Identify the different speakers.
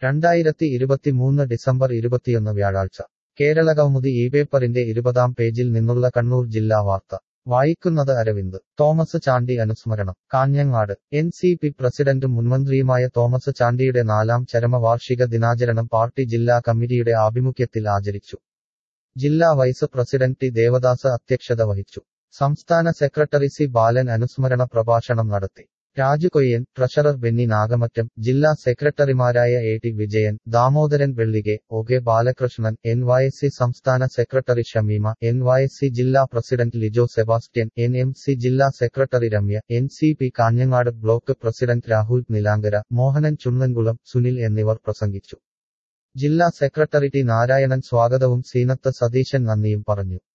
Speaker 1: രണ്ടായിരത്തി ഇരുപത്തിമൂന്ന് ഡിസംബർ ഇരുപത്തിയൊന്ന് വ്യാഴാഴ്ച കേരളകൗമുദി ഈ പേപ്പറിന്റെ ഇരുപതാം പേജിൽ നിന്നുള്ള കണ്ണൂർ ജില്ലാ വാർത്ത വായിക്കുന്നത് അരവിന്ദ് തോമസ് ചാണ്ടി അനുസ്മരണം കാഞ്ഞങ്ങാട് എൻ സി പി പ്രസിഡന്റും മുൻമന്ത്രിയുമായ തോമസ് ചാണ്ടിയുടെ നാലാം ചരമവാർഷിക ദിനാചരണം പാർട്ടി ജില്ലാ കമ്മിറ്റിയുടെ ആഭിമുഖ്യത്തിൽ ആചരിച്ചു ജില്ലാ വൈസ് പ്രസിഡന്റ് ടി ദേവദാസ് അധ്യക്ഷത വഹിച്ചു സംസ്ഥാന സെക്രട്ടറി സി ബാലൻ അനുസ്മരണ പ്രഭാഷണം നടത്തി രാജു കൊയ്യൻ ട്രഷറർ ബെന്നി നാഗമറ്റം ജില്ലാ സെക്രട്ടറിമാരായ എ ടി വിജയൻ ദാമോദരൻ വെള്ളികെ O K Balakrishnan N Y S C സംസ്ഥാന secretary Shameema N Y S C ജില്ലാ president Lijo Sebastian N M C ജില്ലാ secretary Ramya N C P Kanhangad block president Rahul Nilankara Mohanan Chunnankulam Sunil എന്നിവർ പ്രസംഗിച്ചു ജില്ലാ സെക്രട്ടറി ടി നാരായണൻ സ്വാഗതവും സീനത്ത് സതീശൻ നന്ദിയും പറഞ്ഞു